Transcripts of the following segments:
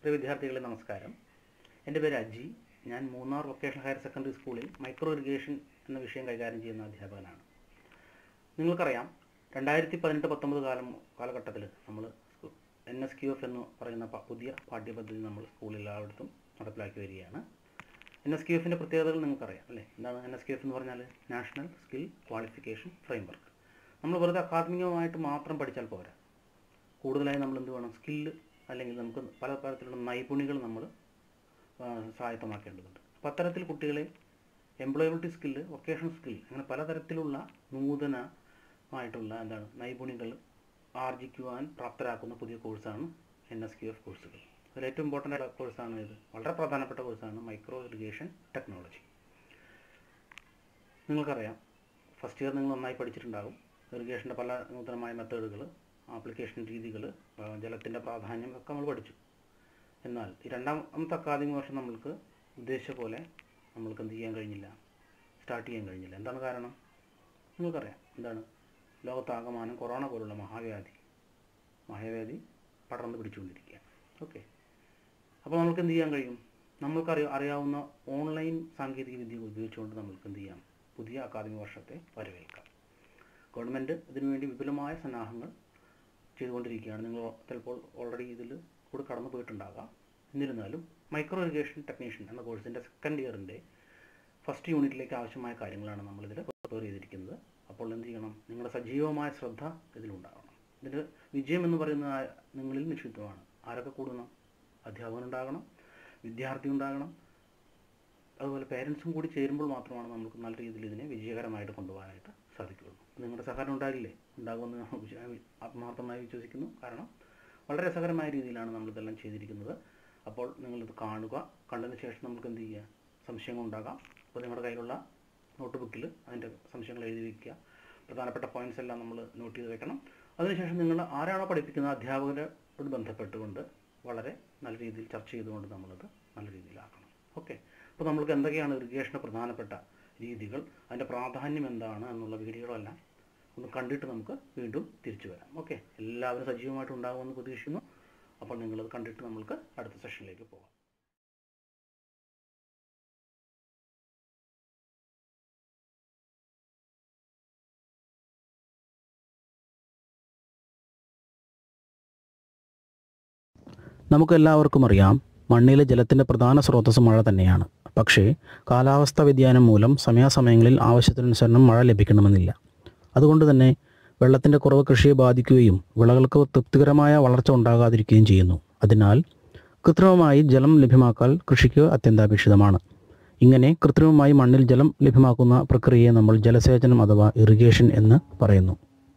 പ്രിയ വിദ്യാർത്ഥികളെ നമസ്കാരം എൻ്റെ പേര് അജി ഞാൻ മൂന്നാർ വൊക്കേഷണൽ ഹയർ സെക്കൻഡറി സ്കൂളിൽ മൈക്രോ ഇറിഗേഷൻ എന്ന വിഷയം കൈകാര്യം ചെയ്യുന്ന അധ്യാപകനാണ് നിങ്ങൾക്കറിയാം രണ്ടായിരത്തി പതിനെട്ട് പത്തൊമ്പത് കാലം കാലഘട്ടത്തിൽ നമ്മൾ എൻ എസ് ക്യു എഫ് എന്ന് പറയുന്ന പ- പുതിയ പാഠ്യപദ്ധതി നമ്മൾ സ്കൂളിൽ എല്ലായിടത്തും നടപ്പിലാക്കി വരികയാണ് എൻ എസ് ക്യു എഫിൻ്റെ പ്രത്യേകതകൾ നിങ്ങൾക്കറിയാം അല്ലേ എന്താണ് എൻ എസ് ക്യു എഫ് എന്ന് പറഞ്ഞാൽ നാഷണൽ സ്കിൽ ക്വാളിഫിക്കേഷൻ ഫ്രെയിംവർക്ക് നമ്മൾ വെറുതെ അക്കാദമികമായിട്ട് മാത്രം പഠിച്ചാൽ പോരാ കൂടുതലായി നമ്മൾ എന്ത് വേണം സ്കില്ല് അല്ലെങ്കിൽ നമുക്ക് പല തരത്തിലുള്ള നൈപുണികൾ നമ്മൾ ആ, സ്വായത്തമാക്കേണ്ടതുണ്ട് അപ്പം അത്തരത്തിൽ കുട്ടികളെ എംപ്ലോയബിലിറ്റി സ്കില്ല് വൊക്കേഷണൽ സ്കിൽ അങ്ങനെ പലതരത്തിലുള്ള നൂതനമായിട്ടുള്ള എന്താണ് നൈപുണികൾ ആർജിക്കുവാൻ പ്രാപ്തരാക്കുന്ന പുതിയ കോഴ്സാണ് എൻ എസ് ക്യു എഫ് കോഴ്സുകൾ അതിൽ ഏറ്റവും ഇമ്പോർട്ടൻ്റ് ആയ കോഴ്സാണ് ഇത് വളരെ പ്രധാനപ്പെട്ട കോഴ്സാണ് മൈക്രോ ഇറിഗേഷൻ ടെക്നോളജി നിങ്ങൾക്കറിയാം ഫസ്റ്റ് ഇയർ നിങ്ങൾ നന്നായി പഠിച്ചിട്ടുണ്ടാകും ഇറിഗേഷൻ്റെ പല നൂതനമായ മെത്തേഡുകൾ ആപ്ലിക്കേഷൻ രീതികൾ ജലത്തിൻ്റെ പ്രാധാന്യം ഒക്കെ നമ്മൾ പഠിച്ചു എന്നാൽ ഈ രണ്ടാമത്തെ അക്കാദമിക വർഷം നമ്മൾക്ക് ഉദ്ദേശിച്ച പോലെ നമ്മൾക്ക് എന്ത് ചെയ്യാൻ കഴിഞ്ഞില്ല സ്റ്റാർട്ട് ചെയ്യാൻ കഴിഞ്ഞില്ല എന്താണ് കാരണം നിങ്ങൾക്കറിയാം എന്താണ് ലോകത്താകമാനം കൊറോണ പോലുള്ള മഹാവ്യാധി മഹാവ്യാധി പടർന്ന് പിടിച്ചുകൊണ്ടിരിക്കുകയാണ് ഓക്കെ അപ്പോൾ നമുക്ക് എന്ത് ചെയ്യാൻ കഴിയും നമ്മൾക്കറിയ അറിയാവുന്ന ഓൺലൈൻ സാങ്കേതിക വിദ്യകൾ ഉപയോഗിച്ചുകൊണ്ട് നമ്മൾക്ക് എന്ത് ചെയ്യാം പുതിയ അക്കാദമിക വർഷത്തെ വരവേൽക്കാം ഗവൺമെൻറ് ഇതിനുവേണ്ടി വിപുലമായ സന്നാഹങ്ങൾ ചെയ്തുകൊണ്ടിരിക്കുകയാണ് നിങ്ങൾ ചിലപ്പോൾ ഓൾറെഡി ഇതിൽ കൂടെ കടന്നു പോയിട്ടുണ്ടാകാം എന്നിരുന്നാലും മൈക്രോ ഇറിഗേഷൻ ടെക്നീഷ്യൻ എന്ന കോഴ്സിൻ്റെ സെക്കൻഡ് ഇയറിൻ്റെ ഫസ്റ്റ് യൂണിറ്റിലേക്ക് ആവശ്യമായ കാര്യങ്ങളാണ് നമ്മളിതിൽ പ്രിപ്പയർ ചെയ്തിരിക്കുന്നത് അപ്പോൾ എന്ത് ചെയ്യണം നിങ്ങളുടെ സജീവമായ ശ്രദ്ധ ഇതിലുണ്ടാകണം ഇതിൻ്റെ വിജയം എന്ന് പറയുന്നത് ആ- നിങ്ങളിൽ നിക്ഷിപ്തമാണ് ആരൊക്കെ കൂടണം അധ്യാപകൻ ഉണ്ടാകണം വിദ്യാർത്ഥി ഉണ്ടാകണം അതുപോലെ പേരൻസും കൂടി ചേരുമ്പോൾ മാത്രമാണ് നമുക്ക് നല്ല രീതിയിൽ ഇതിനെ വിജയകരമായിട്ട് കൊണ്ടുപോകാനായിട്ട് സാധിക്കുകയുള്ളൂ നിങ്ങളുടെ സഹകരണം ഉണ്ടാകില്ലേ ഉണ്ടാകുമെന്ന് ഞാൻ വിശ്വ- ആത്മാർത്ഥമായി വിശ്വസിക്കുന്നു കാരണം വളരെ രസകരമായ രീതിയിലാണ് നമ്മളിതെല്ലാം ചെയ്തിരിക്കുന്നത് അപ്പോൾ നിങ്ങളിത് കാണുക കണ്ടതിന് ശേഷം നമുക്ക് എന്ത് ചെയ്യുക സംശയങ്ങൾ ഉണ്ടാകാം അപ്പോൾ നിങ്ങളുടെ കയ്യിലുള്ള നോട്ട് ബുക്കിൽ അതിൻ്റെ സംശയങ്ങൾ എഴുതി വയ്ക്കുക പ്രധാനപ്പെട്ട പോയിന്റ്സ് എല്ലാം നമ്മൾ നോട്ട് ചെയ്ത് വെക്കണം അതിനുശേഷം നിങ്ങൾ ആരാണോ പഠിപ്പിക്കുന്ന അധ്യാപകരോട് ബന്ധപ്പെട്ടുകൊണ്ട് വളരെ നല്ല രീതിയിൽ ചർച്ച ചെയ്തുകൊണ്ട് നമ്മളത് നല്ല രീതിയിലാക്കണം ഓക്കെ അപ്പോൾ നമ്മൾക്ക് എന്തൊക്കെയാണ് ഇറിഗേഷൻ്റെ പ്രധാനപ്പെട്ട രീതികൾ അതിൻ്റെ പ്രാധാന്യം എന്താണ് എന്നുള്ള വീഡിയോകളെല്ലാം ഒന്ന് കണ്ടിട്ട് നമുക്ക് വീണ്ടും തിരിച്ചു വരാം ഓക്കെ എല്ലാവരും സജീവമായിട്ട് ഉണ്ടാകുമെന്ന് പ്രതീക്ഷിക്കുന്നു അപ്പോൾ നിങ്ങളത് കണ്ടിട്ട് നമ്മൾക്ക് അടുത്ത സെഷനിലേക്ക് പോകാം നമുക്കെല്ലാവർക്കും അറിയാം മണ്ണിലെ ജലത്തിൻ്റെ പ്രധാന സ്രോതസ്സ് മഴ തന്നെയാണ് പക്ഷേ കാലാവസ്ഥാ വ്യതിയാനം മൂലം സമയാസമയങ്ങളിൽ ആവശ്യത്തിനനുസരണം മഴ ലഭിക്കണമെന്നില്ല അതുകൊണ്ട് തന്നെ വെള്ളത്തിൻ്റെ കുറവ് കൃഷിയെ ബാധിക്കുകയും വിളകൾക്ക് തൃപ്തികരമായ വളർച്ച ഉണ്ടാകാതിരിക്കുകയും ചെയ്യുന്നു അതിനാൽ കൃത്രിമമായി ജലം ലഭ്യമാക്കൽ കൃഷിക്ക് അത്യന്താപേക്ഷിതമാണ് ഇങ്ങനെ കൃത്രിമമായി മണ്ണിൽ ജലം ലഭ്യമാക്കുന്ന പ്രക്രിയയെ നമ്മൾ ജലസേചനം അഥവാ ഇറിഗേഷൻ എന്ന് പറയുന്നു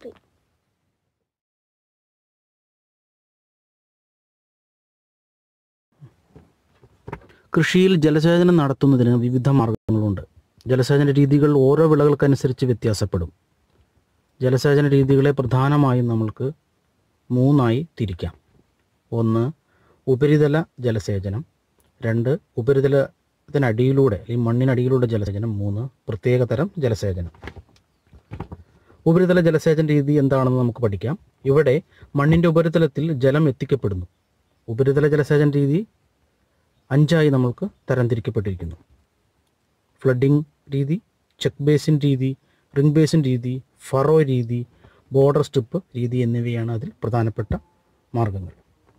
കൃഷിയിൽ ജലസേചനം നടത്തുന്നതിന് വിവിധ മാർഗങ്ങളുണ്ട് ജലസേചന രീതികൾ ഓരോ വിളകൾക്കനുസരിച്ച് വ്യത്യാസപ്പെടും ജലസേചന രീതികളെ പ്രധാനമായും നമ്മൾക്ക് മൂന്നായി തിരിക്കാം ഒന്ന് ഉപരിതല ജലസേചനം രണ്ട് ഉപരിതലത്തിനടിയിലൂടെ അല്ലെങ്കിൽ മണ്ണിനടിയിലൂടെ ജലസേചനം മൂന്ന് പ്രത്യേകതരം ജലസേചനം ഉപരിതല ജലസേചന രീതി എന്താണെന്ന് നമുക്ക് പഠിക്കാം ഇവിടെ മണ്ണിൻ്റെ ഉപരിതലത്തിൽ ജലം എത്തിക്കപ്പെടുന്നു ഉപരിതല ജലസേചന രീതി അഞ്ചായി നമ്മൾക്ക് തരംതിരിക്കപ്പെട്ടിരിക്കുന്നു ഫ്ലഡിംഗ് രീതി ചെക്ക് ബേസിൻ രീതി റിംഗ് ബേസിൻ രീതി ഫറോ രീതി ബോർഡർ സ്ട്രിപ്പ് രീതി എന്നിവയാണ് അതിൽ പ്രധാനപ്പെട്ട മാർഗങ്ങൾ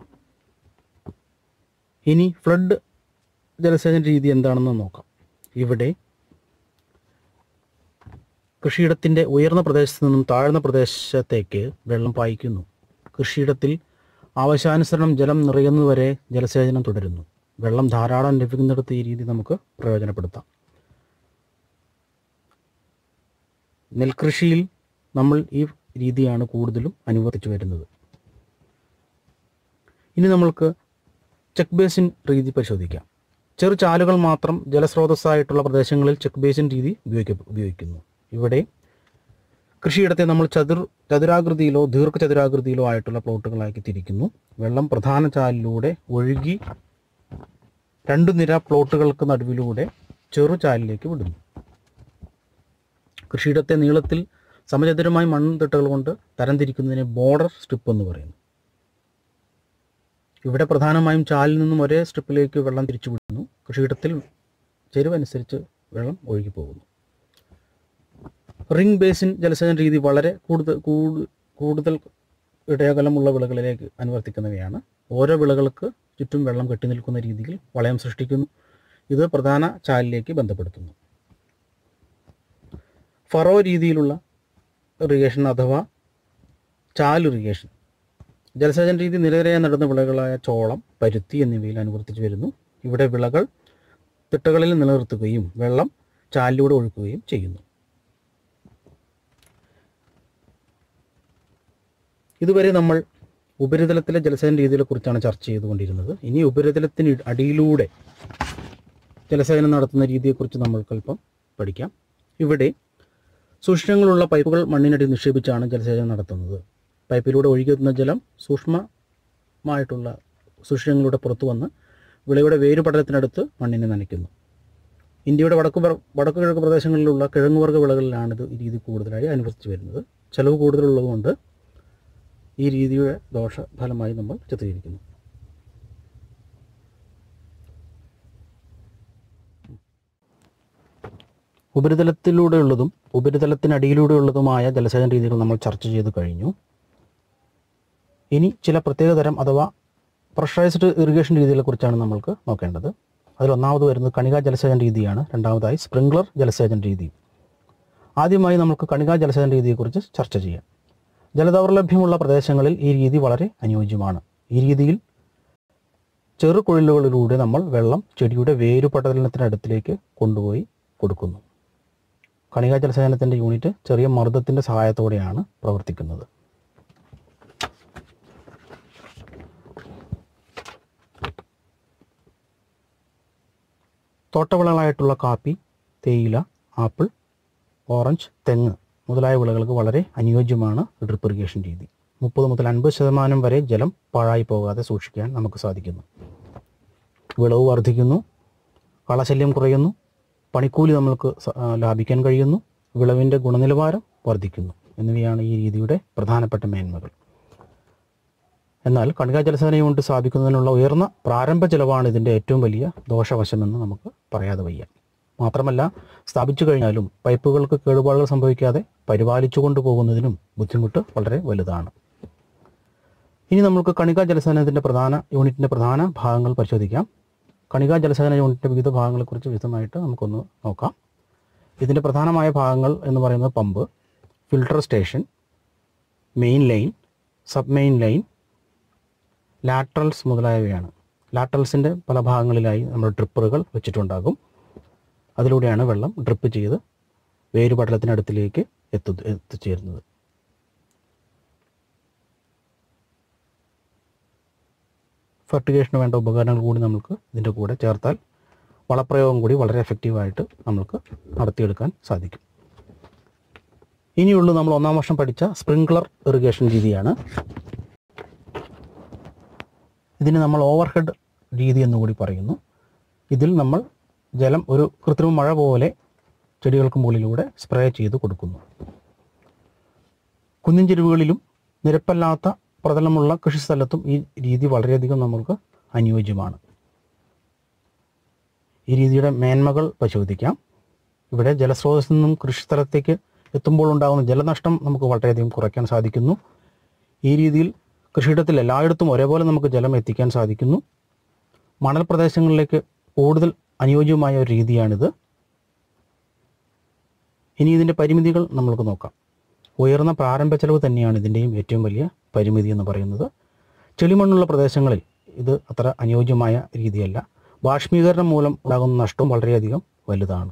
ഇനി ഫ്ലഡ് ജലസേചന രീതി എന്താണെന്ന് നോക്കാം ഇവിടെ കൃഷിയിടത്തിൻ്റെ ഉയർന്ന പ്രദേശത്ത് നിന്നും താഴ്ന്ന പ്രദേശത്തേക്ക് വെള്ളം പായിക്കുന്നു കൃഷിയിടത്തിൽ ആവശ്യാനുസരണം ജലം നിറയുന്നതുവരെ ജലസേചനം തുടരുന്നു വെള്ളം ധാരാളം ലഭിക്കുന്നിടത്ത് ഈ രീതി നമുക്ക് പ്രയോജനപ്പെടുത്താം നെൽകൃഷിയിൽ നമ്മൾ ഈ രീതിയാണ് കൂടുതലും അനുവർത്തിച്ചു വരുന്നത് ഇനി നമ്മൾക്ക് ചെക്ക് ബേസിൻ രീതി പരിശോധിക്കാം ചെറു ചാലുകൾ മാത്രം ജലസ്രോതസ്സായിട്ടുള്ള പ്രദേശങ്ങളിൽ ചെക്ക് ബേസിൻ രീതി ഉപയോഗിക്ക ഉപയോഗിക്കുന്നു ഇവിടെ കൃഷിയിടത്തെ നമ്മൾ ചതുർ ചതുരാകൃതിയിലോ ദീർഘചതുരാകൃതിയിലോ ആയിട്ടുള്ള പ്ലോട്ടുകളാക്കി തിരിക്കുന്നു വെള്ളം പ്രധാന ചാലിലൂടെ ഒഴുകി രണ്ടു നിര പ്ലോട്ടുകൾക്ക് നടുവിലൂടെ ചെറുചാലിലേക്ക് വിടുന്നു കൃഷിയിടത്തെ നീളത്തിൽ സമചതുരമായി മൺതിട്ടകൾ കൊണ്ട് തരംതിരിക്കുന്നതിനെ ബോർഡർ സ്ട്രിപ്പ് എന്ന് പറയുന്നു ഇവിടെ പ്രധാനമായും ചാലിൽ നിന്നും ഒരേ സ്ട്രിപ്പിലേക്ക് വെള്ളം തിരിച്ചു വിടുന്നു കൃഷിയിടത്തിൽ ചെരുവനുസരിച്ച് വെള്ളം ഒഴുകി പോകുന്നു റിംഗ് ബേസിൻ ജലസേചന രീതി വളരെ കൂടുതൽ കൂടു- കൂടുതൽ ഇടയകലമുള്ള വിളകളിലേക്ക് അനുവർത്തിക്കുന്നവയാണ് ഓരോ വിളകൾക്ക് ചുറ്റും വെള്ളം കെട്ടി നിൽക്കുന്ന രീതിയിൽ വളയം സൃഷ്ടിക്കുന്നു ഇത് പ്രധാന ചാലിലേക്ക് ബന്ധപ്പെടുത്തുന്നു ഫറോ രീതിയിലുള്ള ഇറിഗേഷൻ അഥവാ ചാൽ ഇറിഗേഷൻ ജലസേചന രീതി നിരനിരയായി നടന്ന വിളകളായ ചോളം പരുത്തി എന്നിവയിൽ അനുവർത്തിച്ചു വരുന്നു ഇവിടെ വിളകൾ തിട്ടകളിൽ നിലനിർത്തുകയും വെള്ളം ചാലിലൂടെ ഒഴുക്കുകയും ചെയ്യുന്നു ഇതുവരെ നമ്മൾ ഉപരിതലത്തിലെ ജലസേചന രീതികളെക്കുറിച്ചാണ് ചർച്ച ചെയ്തുകൊണ്ടിരുന്നത് ഇനി ഉപരിതലത്തിന് അടിയിലൂടെ ജലസേചനം നടത്തുന്ന രീതിയെക്കുറിച്ച് നമ്മൾക്കല്പം പഠിക്കാം ഇവിടെ സൂക്ഷ്മങ്ങളുള്ള പൈപ്പുകൾ മണ്ണിനടി നിക്ഷേപിച്ചാണ് ജലസേചനം നടത്തുന്നത് പൈപ്പിലൂടെ ഒഴുകുന്ന ജലം സൂക്ഷ്മമായിട്ടുള്ള സൂക്ഷ്മങ്ങളുടെ പുറത്തു വന്ന് വിളയുടെ വേരുപടലത്തിനടുത്ത് മണ്ണിനെ നനയ്ക്കുന്നു ഇന്ത്യയുടെ വടക്കു പ്ര- വടക്കു കിഴക്ക് പ്രദേശങ്ങളിലുള്ള കിഴങ്ങുവർഗ്ഗ വിളകളിലാണ് ഇത് ഈ രീതി കൂടുതലായി അനുവർത്തിച്ചു വരുന്നത് ചെലവ് കൂടുതലുള്ളതുകൊണ്ട് ഈ രീതിയുടെ ദോഷഫലമായി നമ്മൾ ചിത്രീകരിക്കുന്നു ഉപരിതലത്തിലൂടെയുള്ളതും ഉപരിതലത്തിനടിയിലൂടെയുള്ളതുമായ ജലസേചന രീതികൾ നമ്മൾ ചർച്ച ചെയ്ത് കഴിഞ്ഞു ഇനി ചില പ്രത്യേകതരം അഥവാ പ്രഷറൈസ്ഡ് ഇറിഗേഷൻ രീതികളെക്കുറിച്ചാണ് നമ്മൾക്ക് നോക്കേണ്ടത് അതിൽ ഒന്നാമത് വരുന്നത് കണികാ ജലസേചന രീതിയാണ് രണ്ടാമതായി സ്പ്രിംഗ്ലർ ജലസേചന രീതി ആദ്യമായി നമുക്ക് കണികാ ജലസേചന രീതിയെക്കുറിച്ച് ചർച്ച ചെയ്യാം ജലദൗർലഭ്യമുള്ള പ്രദേശങ്ങളിൽ ഈ രീതി വളരെ അനുയോജ്യമാണ് ഈ രീതിയിൽ ചെറു കുഴലുകളിലൂടെ നമ്മൾ വെള്ളം ചെടിയുടെ വേരുപടലത്തിനടുത്തിലേക്ക് കൊണ്ടുപോയി കൊടുക്കുന്നു കണികാ ജലസേചനത്തിൻ്റെ യൂണിറ്റ് ചെറിയ മർദ്ദത്തിൻ്റെ സഹായത്തോടെയാണ് പ്രവർത്തിക്കുന്നത് തോട്ടവിളകളായിട്ടുള്ള കാപ്പി തേയില ആപ്പിൾ ഓറഞ്ച് തെങ്ങ് മുതലായ വിളകൾക്ക് വളരെ അനുയോജ്യമാണ് ഡ്രിപ്പ് ഇറിഗേഷൻ രീതി മുപ്പത് മുതൽ അൻപത് ശതമാനം വരെ ജലം പാഴായി പോകാതെ സൂക്ഷിക്കാൻ നമുക്ക് സാധിക്കുന്നു വിളവ് വർദ്ധിക്കുന്നു കളശല്യം കുറയുന്നു പണിക്കൂലി നമുക്ക് സ- ആ, ലാഭിക്കാൻ കഴിയുന്നു വിളവിൻ്റെ ഗുണനിലവാരം വർദ്ധിക്കുന്നു എന്നിവയാണ് ഈ രീതിയുടെ പ്രധാനപ്പെട്ട മേന്മകൾ എന്നാൽ കണികാ ജലസേന കൊണ്ട് സ്ഥാപിക്കുന്നതിനുള്ള ഉയർന്ന പ്രാരംഭ ചെലവാണ് ഇതിൻ്റെ ഏറ്റവും വലിയ ദോഷവശമെന്ന് നമുക്ക് പറയാതെ വയ്യ മാത്രമല്ല സ്ഥാപിച്ചു കഴിഞ്ഞാലും പൈപ്പുകൾക്ക് കേടുപാടുകൾ സംഭവിക്കാതെ പരിപാലിച്ചു കൊണ്ടുപോകുന്നതിനും ബുദ്ധിമുട്ട് വളരെ വലുതാണ് ഇനി നമുക്ക് കണികാ ജലസേനത്തിൻ്റെ പ്രധാന യൂണിറ്റിൻ്റെ പ്രധാന ഭാഗങ്ങൾ പരിശോധിക്കാം കണികാ ജലസേന യൂണിറ്റിൻ്റെ വിവിധ ഭാഗങ്ങളെക്കുറിച്ച് വിശദമായിട്ട് നമുക്കൊന്ന് നോക്കാം ഇതിൻ്റെ പ്രധാനമായ ഭാഗങ്ങൾ എന്ന് പറയുന്നത് pump filter station main line sub main line laterals മുതലായവയാണ് ലാട്രൽസിൻ്റെ പല ഭാഗങ്ങളിലായി നമ്മൾ ഡ്രിപ്പറുകൾ വെച്ചിട്ടുണ്ടാകും അതിലൂടെയാണ് വെള്ളം ഡ്രിപ്പ് ചെയ്ത് വേരുപടലത്തിനടുത്തിലേക്ക് എത്തു എത്തിച്ചേരുന്നത് ഫെർട്ടിഗേഷന് വേണ്ട ഉപകരണങ്ങൾ കൂടി നമുക്ക് ഇതിൻ്റെ കൂടെ ചേർത്താൽ വളപ്രയോഗം കൂടി വളരെ എഫക്റ്റീവായിട്ട് നമുക്ക് നടത്തിയെടുക്കാൻ സാധിക്കും ഇനിയുള്ളത് നമ്മൾ ഒന്നാം വർഷം പഠിച്ച സ്പ്രിംഗ്ലർ ഇറിഗേഷൻ രീതിയാണ് ഇതിന് നമ്മൾ ഓവർഹെഡ് രീതി എന്നുകൂടി പറയുന്നു ഇതിൽ നമ്മൾ ജലം ഒരു കൃത്രിമ മഴ പോലെ ചെടികൾക്ക് മുകളിലൂടെ സ്പ്രേ ചെയ്ത് കൊടുക്കുന്നു കുന്നിൻ ചെരുവുകളിലും നിരപ്പല്ലാത്ത പ്രതലമുള്ള കൃഷിസ്ഥലത്തും ഈ രീതി വളരെയധികം നമുക്ക് അനുയോജ്യമാണ് ഈ രീതിയുടെ മേന്മകൾ പരിശോധിക്കാം ഇവിടെ ജലസ്രോതസ്സിൽ നിന്നും കൃഷിസ്ഥലത്തേക്ക് എത്തുമ്പോൾ ഉണ്ടാകുന്ന ജലനഷ്ടം നമുക്ക് വളരെയധികം കുറയ്ക്കാൻ സാധിക്കുന്നു ഈ രീതിയിൽ കൃഷിയിടത്തിൽ എല്ലായിടത്തും ഒരേപോലെ നമുക്ക് ജലം എത്തിക്കാൻ സാധിക്കുന്നു മണൽ പ്രദേശങ്ങളിലേക്ക് കൂടുതൽ അനുയോജ്യമായ ഒരു രീതിയാണിത് ഇനി ഇതിൻ്റെ പരിമിതികൾ നമ്മൾക്ക് നോക്കാം ഉയർന്ന പ്രാരംഭ ചെലവ് തന്നെയാണ് ഇതിൻ്റെയും ഏറ്റവും വലിയ പരിമിതി എന്ന് പറയുന്നത് ചെളിമണ്ണുള്ള പ്രദേശങ്ങളിൽ ഇത് അത്ര അനുയോജ്യമായ രീതിയല്ല ബാഷ്പീകരണം മൂലം ഉണ്ടാകുന്ന നഷ്ടവും വളരെയധികം വലുതാണ്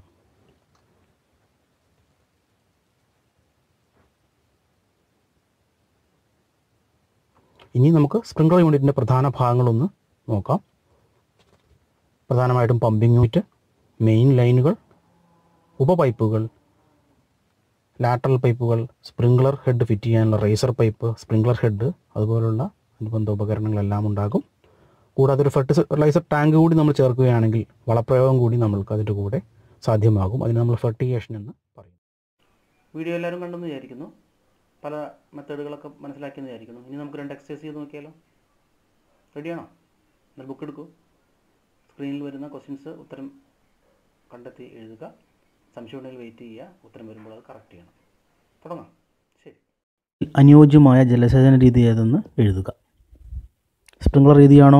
ഇനി നമുക്ക് സ്പ്രിംഗ്ലർ യൂണിറ്റിൻ്റെ പ്രധാന ഭാഗങ്ങളൊന്ന് നോക്കാം പ്രധാനമായിട്ടും പമ്പിംഗ് യൂണിറ്റ് മെയിൻ ലൈനുകൾ ഉപപൈപ്പുകൾ ലാറ്ററൽ പൈപ്പുകൾ സ്പ്രിംഗ്ലർ ഹെഡ് ഫിറ്റ് ചെയ്യാനുള്ള റേസർ പൈപ്പ് സ്പ്രിംഗ്ലർ ഹെഡ് അതുപോലുള്ള അനുബന്ധ ഉപകരണങ്ങളെല്ലാം ഉണ്ടാകും കൂടാതെ ഒരു ഫെർട്ടിലൈസർ ടാങ്ക് കൂടി നമ്മൾ ചേർക്കുകയാണെങ്കിൽ വളപ്രയോഗം കൂടി നമ്മൾക്ക് അതിൻ്റെ കൂടെ സാധ്യമാകും അതിന് നമ്മൾ ഫെർട്ടിഗേഷൻ എന്ന് പറയും വീഡിയോ എല്ലാവരും കണ്ടെന്ന് വിചാരിക്കുന്നു പല മെത്തേഡുകളൊക്കെ മനസ്സിലാക്കിയെന്ന് വിചാരിക്കുന്നു ഇനി നമുക്ക് രണ്ട് എക്സസൈസ് ചെയ്ത് നോക്കിയാലോ റെഡിയാണോ എന്നാൽ ബുക്ക് എടുക്കൂ സ്ക്രീനിൽ വരുന്ന ക്വസ്റ്റ്യൻസ് ഉത്തരം കണ്ടെത്തി എഴുതുക സംശയം ഉണ്ടെങ്കിൽ വെയിറ്റ് ചെയ്യുക ഉത്തരം വരുമ്പോൾ അത് കറക്റ്റ് ചെയ്യണം തുടങ്ങാം ശരി അനുയോജ്യമായ ജലസേചന രീതി ഏതെന്ന് എഴുതുക സ്പ്രിംഗ്ലർ രീതിയാണോ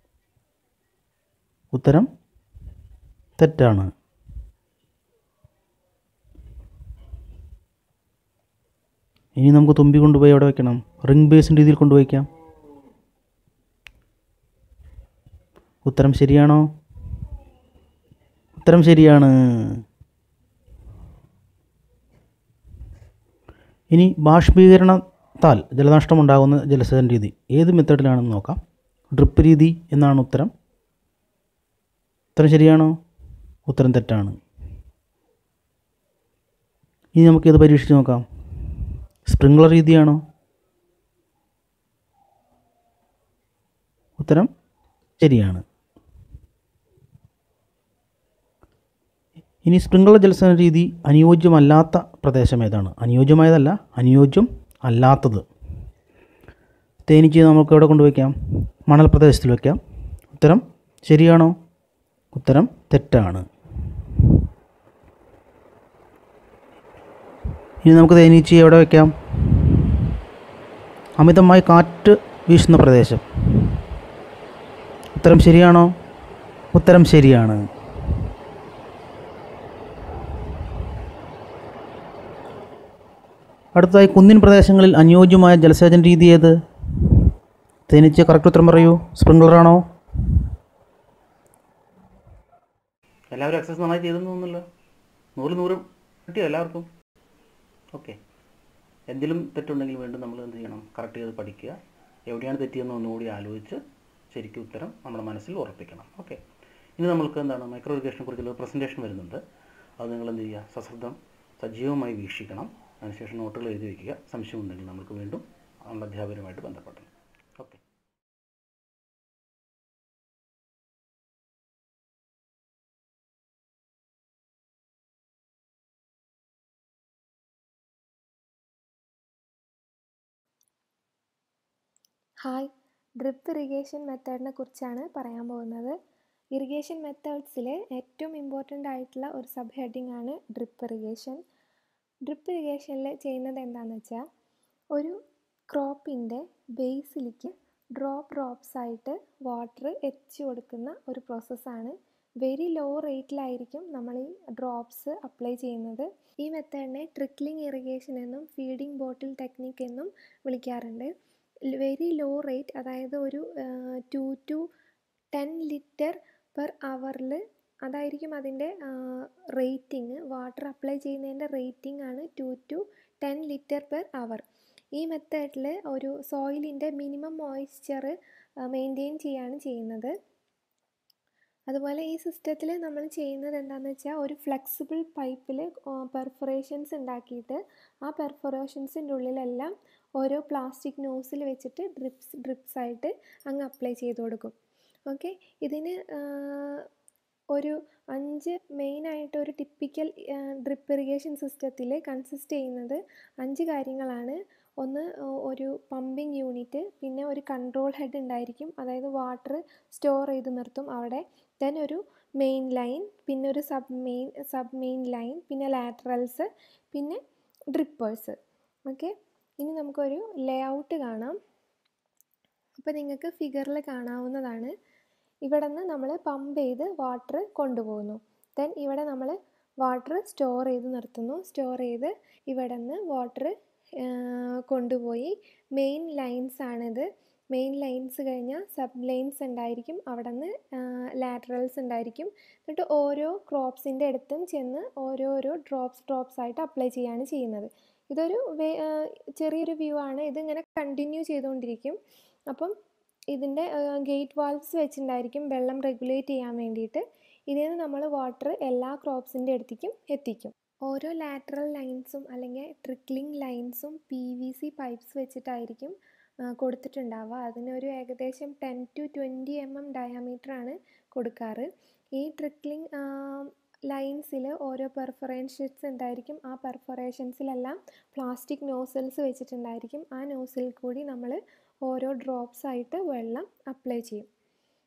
ഉത്തരം തെറ്റാണ് ഇനി നമുക്ക് തുമ്പി കൊണ്ടുപോയി എവിടെ വെക്കണം റിംഗ് ബേസിൻ രീതിയിൽ കൊണ്ടുപോയിക്കാം ഉത്തരം ശരിയാണോ ഉത്തരം ശരിയാണ് ഇനി ബാഷ്പീകരണത്താൽ ജലനഷ്ടമുണ്ടാകുന്ന ജലസേചന രീതി ഏത് മെത്തേഡിലാണെന്ന് നോക്കാം ഡ്രിപ്പ് രീതി എന്നാണ് ഉത്തരം ഉത്തരം ശരിയാണോ ഉത്തരം തെറ്റാണ് ഇനി നമുക്കിത് പരീക്ഷിച്ച് നോക്കാം സ്പ്രിംഗ്ലർ രീതിയാണോ ഉത്തരം ശരിയാണ് ഇനി സ്പ്രിംഗ്ലർ ജലസേചന രീതി അനുയോജ്യമല്ലാത്ത പ്രദേശം ഏതാണ് അനുയോജ്യമായതല്ല അനുയോജ്യം അല്ലാത്തത് തേനീച്ച നമുക്ക് എവിടെ കൊണ്ടുവയ്ക്കാം മണൽ പ്രദേശത്തിൽ വയ്ക്കാം ഉത്തരം ശരിയാണോ ഉത്തരം തെറ്റാണ് ഇനി നമുക്ക് തേനീച്ചയെ എവിടെ വയ്ക്കാം അമിതമായി കാറ്റ് വീശുന്ന പ്രദേശം ഉത്തരം ശരിയാണോ ഉത്തരം ശരിയാണ് അടുത്തതായി കുന്നിൻ പ്രദേശങ്ങളിൽ അനുയോജ്യമായ ജലസേചന രീതി ഏത് തേനീച്ച കറക്റ്റ് ഉത്തരം പറയൂ സ്പ്രിംഗ്ലറാണോ എല്ലാവരും എക്സസൈസ് നന്നായി ചെയ്തെന്ന് തോന്നുന്നല്ലോ നൂറ് നൂറും കിട്ടിയോ എല്ലാവർക്കും ഓക്കെ എന്തെങ്കിലും തെറ്റുണ്ടെങ്കിൽ വീണ്ടും നമ്മൾ എന്ത് ചെയ്യണം കറക്റ്റ് ചെയ്ത് പഠിക്കുക എവിടെയാണ് തെറ്റിയെന്ന് ഒന്നുകൂടി ആലോചിച്ച് ശരിക്കും ഉത്തരം നമ്മുടെ മനസ്സിൽ ഉറപ്പിക്കണം ഓക്കെ ഇനി നമ്മൾക്ക് എന്താണ് മൈക്രോ ഇറിഗേഷനെ കുറിച്ചുള്ള പ്രസൻറ്റേഷൻ വരുന്നുണ്ട് അത് നിങ്ങൾ എന്ത് ചെയ്യുക സശ്രദ്ധം സജീവമായി വീക്ഷിക്കണം അതിനുശേഷം നോട്ടുകൾ എഴുതി വയ്ക്കുക സംശയമുണ്ടെങ്കിൽ നമുക്ക് വീണ്ടും നമ്മുടെ അധ്യാപകരുമായിട്ട് ബന്ധപ്പെടണം ഓക്കെ ഹായ് ഡ്രിപ്പ് ഇറിഗേഷൻ മെത്തേഡിനെ കുറിച്ചാണ് പറയാൻ പോകുന്നത് ഇറിഗേഷൻ മെത്തേഡ്സിൽ ഏറ്റവും ഇമ്പോർട്ടൻ്റ് ആയിട്ടുള്ള ഒരു സബ് ഹെഡിങ് ആണ് ഡ്രിപ്പ് ഇറിഗേഷൻ ഡ്രിപ്പ് ഇറിഗേഷനിൽ ചെയ്യുന്നത് എന്താണെന്ന് വെച്ചാൽ ഒരു ക്രോപ്പിൻ്റെ ബേസിലേക്ക് ഡ്രോപ്പ് ഡ്രോപ്സ് ആയിട്ട് വാട്ടർ എത്തിച്ചു കൊടുക്കുന്ന ഒരു പ്രോസസ്സാണ് വെരി ലോ റേറ്റിലായിരിക്കും നമ്മൾ ഈ ഡ്രോപ്സ് അപ്ലൈ ചെയ്യുന്നത് ഈ മെത്തേഡിനെ ട്രിക്ലിംഗ് ഇറിഗേഷൻ എന്നും ഫീഡിംഗ് ബോട്ടിൽ ടെക്നിക്ക് എന്നും വിളിക്കാറുണ്ട് വെരി ലോ റേറ്റ് അതായത് ഒരു two to ten litre per അവറിൽ അതായിരിക്കും അതിൻ്റെ റേറ്റിംഗ് വാട്ടർ അപ്ലൈ ചെയ്യുന്നതിൻ്റെ റേറ്റിംഗ് ആണ് two to ten litre per hour ഈ മെത്തേഡിൽ ഒരു സോയിലിൻ്റെ മിനിമം മോയ്സ്ചർ മെയിൻറ്റെയിൻ ചെയ്യാണ് ചെയ്യുന്നത് അതുപോലെ ഈ സിസ്റ്റത്തിൽ നമ്മൾ ചെയ്യുന്നത് എന്താണെന്ന് വെച്ചാൽ ഒരു ഫ്ലെക്സിബിൾ പൈപ്പിൽ പെർഫറേഷൻസ് ഉണ്ടാക്കിയിട്ട് ആ പെർഫറേഷൻസിൻ്റെ ഉള്ളിലെല്ലാം ഓരോ പ്ലാസ്റ്റിക് നോസിൽ വെച്ചിട്ട് ഡ്രിപ്സ് ഡ്രിപ്സ് ആയിട്ട് അങ്ങ് അപ്ലൈ ചെയ്ത് കൊടുക്കും ഓക്കെ ഇതിന് ഒരു അഞ്ച് മെയിനായിട്ട് ഒരു ടിപ്പിക്കൽ ഡ്രിപ്പ് ഇറിഗേഷൻ സിസ്റ്റത്തിൽ കൺസിസ്റ്റ് ചെയ്യുന്നത് അഞ്ച് കാര്യങ്ങളാണ് ഒന്ന് ഒരു പമ്പിങ് യൂണിറ്റ് പിന്നെ ഒരു കൺട്രോൾ ഹെഡ് ഉണ്ടായിരിക്കും അതായത് വാട്ടർ സ്റ്റോർ ചെയ്ത് നിർത്തും അവിടെ ദെൻ ഒരു മെയിൻ ലൈൻ പിന്നെ ഒരു sub main sub main line പിന്നെ ലാറ്ററൽസ് പിന്നെ ഡ്രിപ്പേഴ്സ് ഓക്കെ ഇനി നമുക്കൊരു ലേ ഔട്ട് കാണാം അപ്പോൾ നിങ്ങൾക്ക് ഫിഗറിൽ കാണാവുന്നതാണ് ഇവിടെ നിന്ന് നമ്മൾ പമ്പ് ചെയ്ത് വാട്ടർ കൊണ്ടുപോകുന്നു ദെൻ ഇവിടെ നമ്മൾ വാട്ടർ സ്റ്റോർ ചെയ്ത് നിർത്തുന്നു സ്റ്റോർ ചെയ്ത് ഇവിടെ നിന്ന് വാട്ടർ കൊണ്ടുപോയി മെയിൻ ലൈൻസ് ആണിത് മെയിൻ ലൈൻസ് കഴിഞ്ഞാൽ സബ് ലൈൻസ് ഉണ്ടായിരിക്കും അവിടെ നിന്ന് ലാറ്ററൽസ് ഉണ്ടായിരിക്കും എന്നിട്ട് ഓരോ ക്രോപ്സിൻ്റെ അടുത്തും ചെന്ന് ഓരോരോ ഡ്രോപ്സ് ഡ്രോപ്സ് ആയിട്ട് അപ്ലൈ ചെയ്യാണ് ചെയ്യുന്നത് ഇതൊരു ചെറിയൊരു വ്യൂ ആണ് ഇതിങ്ങനെ കണ്ടിന്യൂ ചെയ്തുകൊണ്ടിരിക്കും അപ്പം ഇതിൻ്റെ ഗേറ്റ് വാൾവ്സ് വെച്ചിട്ടുണ്ടായിരിക്കും വെള്ളം റെഗുലേറ്റ് ചെയ്യാൻ വേണ്ടിയിട്ട് ഇതിൽ നിന്ന് നമ്മൾ വാട്ടർ എല്ലാ ക്രോപ്സിൻ്റെ അടുത്തേക്കും എത്തിക്കും ഓരോ ലാറ്ററൽ ലൈൻസും അല്ലെങ്കിൽ ട്രിക്ലിംഗ് ലൈൻസും പി വി സി പൈപ്പ്സ് വെച്ചിട്ടായിരിക്കും കൊടുത്തിട്ടുണ്ടാവുക അതിനൊരു ഏകദേശം ten to twenty M M ഡയാമീറ്ററാണ് കൊടുക്കാറ് ഈ ട്രിക്ലിംഗ് ലൈൻസിൽ ഓരോ പെർഫറേഷൻസ് ഉണ്ടായിരിക്കും ആ പെർഫറേഷൻസിലെല്ലാം പ്ലാസ്റ്റിക് നോസിൽസ് വെച്ചിട്ടുണ്ടായിരിക്കും ആ നോസിൽ കൂടി നമ്മൾ ഓരോ ഡ്രോപ്സ് ആയിട്ട് വെള്ളം അപ്ലൈ ചെയ്യും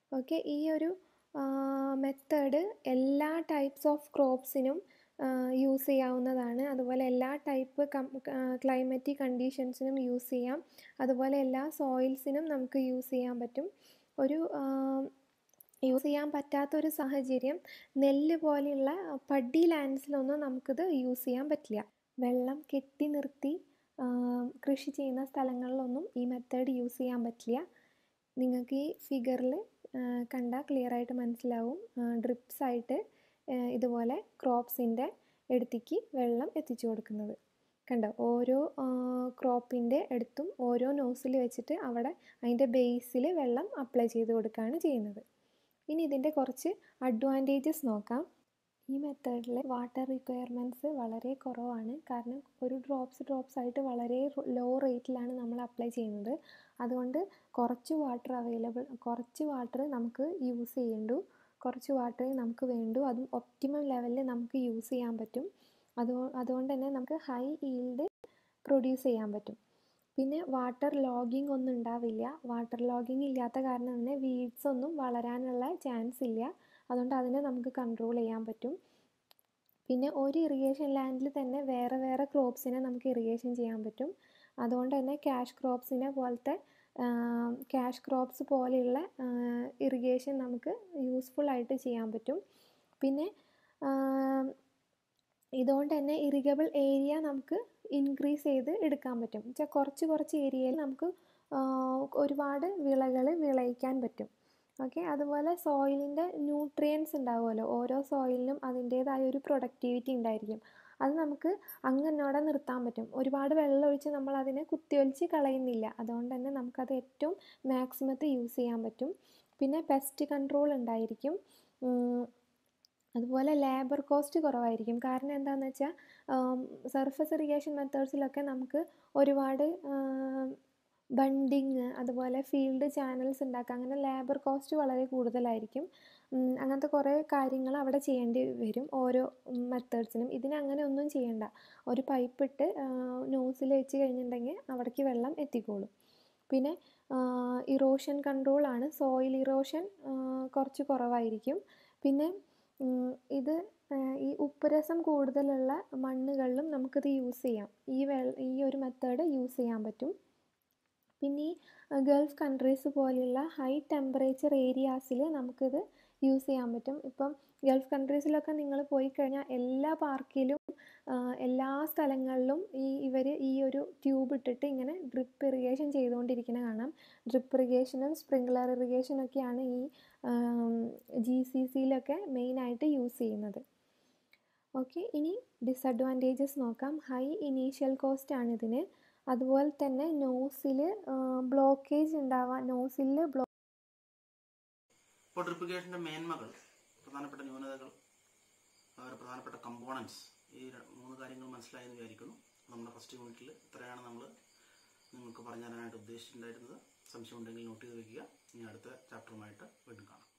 ഓക്കെ ഈ ഒരു മെത്തേഡ് എല്ലാ ടൈപ്സ് ഓഫ് ക്രോപ്സിനും യൂസ് ചെയ്യാവുന്നതാണ് അതുപോലെ എല്ലാ ടൈപ്പ് ക്ലൈമറ്റിക് കണ്ടീഷൻസിനും യൂസ് ചെയ്യാം അതുപോലെ എല്ലാ സോയിൽസിനും നമുക്ക് യൂസ് ചെയ്യാൻ പറ്റും ഒരു യൂസ് ചെയ്യാൻ പറ്റാത്തൊരു സാഹചര്യം നെല്ല് പോലെയുള്ള പഡി ലാൻഡ്സിലൊന്നും നമുക്കിത് യൂസ് ചെയ്യാൻ പറ്റില്ല വെള്ളം കെട്ടി നിർത്തി കൃഷി ചെയ്യുന്ന സ്ഥലങ്ങളിലൊന്നും ഈ മെത്തേഡ് യൂസ് ചെയ്യാൻ പറ്റില്ല നിങ്ങൾക്ക് ഈ ഫിഗറിൽ കണ്ടാൽ ക്ലിയർ ആയിട്ട് മനസ്സിലാവും ഡ്രിപ്സ് ആയിട്ട് ഇതുപോലെ ക്രോപ്സിൻ്റെ അടുത്തേക്ക് വെള്ളം എത്തിച്ചു കൊടുക്കുന്നത് കണ്ടോ ഓരോ ക്രോപ്പിൻ്റെ അടുത്തും ഓരോ നോസിൽ വെച്ചിട്ട് അവിടെ അതിൻ്റെ ബേസിൽ വെള്ളം അപ്ലൈ ചെയ്ത് കൊടുക്കുകയാണ് ചെയ്യുന്നത് ഇനി ഇതിൻ്റെ കുറച്ച് അഡ്വാൻറ്റേജസ് നോക്കാം ഈ മെത്തേഡിൽ വാട്ടർ റിക്വയർമെൻറ്റ്സ് വളരെ കുറവാണ് കാരണം ഒരു ഡ്രോപ്സ് ഡ്രോപ്സ് ആയിട്ട് വളരെ ലോ റേറ്റിലാണ് നമ്മൾ അപ്ലൈ ചെയ്യുന്നത് അതുകൊണ്ട് കുറച്ച് വാട്ടർ അവൈലബിൾ കുറച്ച് വാട്ടർ നമുക്ക് യൂസ് ചെയ്യേണ്ടു കുറച്ച് വാട്ടറേ നമുക്ക് വേണ്ടൂ അതും ഒപ്റ്റിമം ലെവലിൽ നമുക്ക് യൂസ് ചെയ്യാൻ പറ്റും അതോ അതുകൊണ്ട് തന്നെ നമുക്ക് ഹൈ ഈൽഡ് പ്രൊഡ്യൂസ് ചെയ്യാൻ പറ്റും പിന്നെ വാട്ടർ ലോഗിങ് ഒന്നും ഉണ്ടാവില്ല വാട്ടർ ലോഗിങ് ഇല്ലാത്ത കാരണം തന്നെ വീഡ്സ് ഒന്നും വളരാനുള്ള ചാൻസ് ഇല്ല അതുകൊണ്ട് അതിനെ നമുക്ക് കൺട്രോൾ ചെയ്യാൻ പറ്റും പിന്നെ ഒരു ഇറിഗേഷൻ ലാൻഡിൽ തന്നെ വേറെ വേറെ ക്രോപ്സിനെ നമുക്ക് ഇറിഗേഷൻ ചെയ്യാൻ പറ്റും അതുകൊണ്ട് തന്നെ ക്യാഷ് ക്രോപ്സിനെ പോലത്തെ ക്യാഷ് ക്രോപ്സ് പോലെയുള്ള ഇറിഗേഷൻ നമുക്ക് യൂസ്ഫുൾ ആയിട്ട് ചെയ്യാൻ പറ്റും പിന്നെ ഇതുകൊണ്ട് തന്നെ ഇറിഗബിൾ ഏരിയ നമുക്ക് ഇൻക്രീസ് ചെയ്ത് എടുക്കാൻ പറ്റും വെച്ചാൽ കുറച്ച് കുറച്ച് ഏരിയയിൽ നമുക്ക് ഒരുപാട് വിളകൾ വിളയിക്കാൻ പറ്റും ഓക്കെ അതുപോലെ സോയിലിൻ്റെ ന്യൂട്രിയൻസ് ഉണ്ടാവുമല്ലോ ഓരോ സോയിലിനും അതിൻ്റേതായ ഒരു പ്രൊഡക്ടിവിറ്റി ഉണ്ടായിരിക്കും അത് നമുക്ക് അങ്ങനോടെ നിർത്താൻ പറ്റും ഒരുപാട് വെള്ളം ഒഴിച്ച് നമ്മൾ അതിനെ കുത്തിയൊലിച്ച് കളയുന്നില്ല അതുകൊണ്ട് തന്നെ നമുക്കത് ഏറ്റവും മാക്സിമത്തിൽ യൂസ് ചെയ്യാൻ പറ്റും പിന്നെ പെസ്റ്റ് കൺട്രോൾ ഉണ്ടായിരിക്കും അതുപോലെ ലേബർ കോസ്റ്റ് കുറവായിരിക്കും കാരണം എന്താണെന്ന് വെച്ചാൽ സർഫസ് ഇറിഗേഷൻ മെത്തേഡ്സിലൊക്കെ നമുക്ക് ഒരുപാട് ബണ്ടിങ് അതുപോലെ ഫീൽഡ് ചാനൽസ് ഉണ്ടാക്കുക അങ്ങനെ ലേബർ കോസ്റ്റ് വളരെ കൂടുതലായിരിക്കും അങ്ങനത്തെ കുറേ കാര്യങ്ങൾ അവിടെ ചെയ്യേണ്ടി വരും ഓരോ മെത്തേഡ്സിനും ഇതിന് അങ്ങനെ ഒന്നും ചെയ്യണ്ട ഒരു പൈപ്പ് ഇട്ട് നോസിൽ വെച്ച് കഴിഞ്ഞിട്ടുണ്ടെങ്കിൽ അവിടേക്ക് വെള്ളം എത്തിക്കോളും പിന്നെ ഇറോഷൻ കൺട്രോളാണ് സോയിൽ ഇറോഷൻ കുറച്ച് കുറവായിരിക്കും പിന്നെ ഇത് ഈ ഉപ്പുരസം കൂടുതലുള്ള മണ്ണുകളിലും നമുക്കിത് യൂസ് ചെയ്യാം ഈ വെ ഈ ഒരു മെത്തേഡ് യൂസ് ചെയ്യാൻ പറ്റും പിന്നെ ഈ ഗൾഫ് കൺട്രീസ് പോലെയുള്ള ഹൈ ടെമ്പറേച്ചർ ഏരിയാസിൽ നമുക്കിത് യൂസ് ചെയ്യാൻ പറ്റും ഇപ്പം ഗൾഫ് കൺട്രീസിലൊക്കെ നിങ്ങൾ പോയി കഴിഞ്ഞാൽ എല്ലാ പാർക്കിലും എല്ലാ സ്ഥലങ്ങളിലും ഈ ഇവർ ഈ ഒരു ട്യൂബ് ഇട്ടിട്ട് ഇങ്ങനെ ഡ്രിപ്പ് ഇറിഗേഷൻ ചെയ്തുകൊണ്ടിരിക്കുന്നത് കാണാം ഡ്രിപ്പ് ഇറിഗേഷനും സ്പ്രിങ്ക്ലർ ഇറിഗേഷനൊക്കെയാണ് ഈ ജി സി സിയിലൊക്കെ മെയിനായിട്ട് യൂസ് ചെയ്യുന്നത് ഓക്കെ ഇനി ഡിസഡ്വാൻറ്റേജസ് നോക്കാം ഹൈ ഇനീഷ്യൽ കോസ്റ്റ് ആണ് ഇതിന് അതുപോലെ തന്നെ നോസിൽ ബ്ലോക്കേജ് ഉണ്ടാവാൻ നോസിൽ ബ്ലോ ഇപ്പോൾ ഡ്രിപ്പിഗേഷൻ്റെ മേന്മകൾ പ്രധാനപ്പെട്ട ന്യൂനതകൾ അവരുടെ പ്രധാനപ്പെട്ട കമ്പോണൻസ് ഈ മൂന്ന് കാര്യങ്ങൾ മനസ്സിലായെന്ന് വിചാരിക്കുന്നു നമ്മുടെ ഫസ്റ്റ് യൂണിറ്റിൽ ഇത്രയാണ് നമ്മൾ നിങ്ങൾക്ക് പറഞ്ഞു തരാനായിട്ട് ഉദ്ദേശിച്ചിട്ടുണ്ടായിരുന്നത് സംശയമുണ്ടെങ്കിൽ നോട്ട് ചെയ്ത് വയ്ക്കുക ഇനി അടുത്ത ചാപ്റ്ററുമായിട്ട് വീണ്ടും കാണാം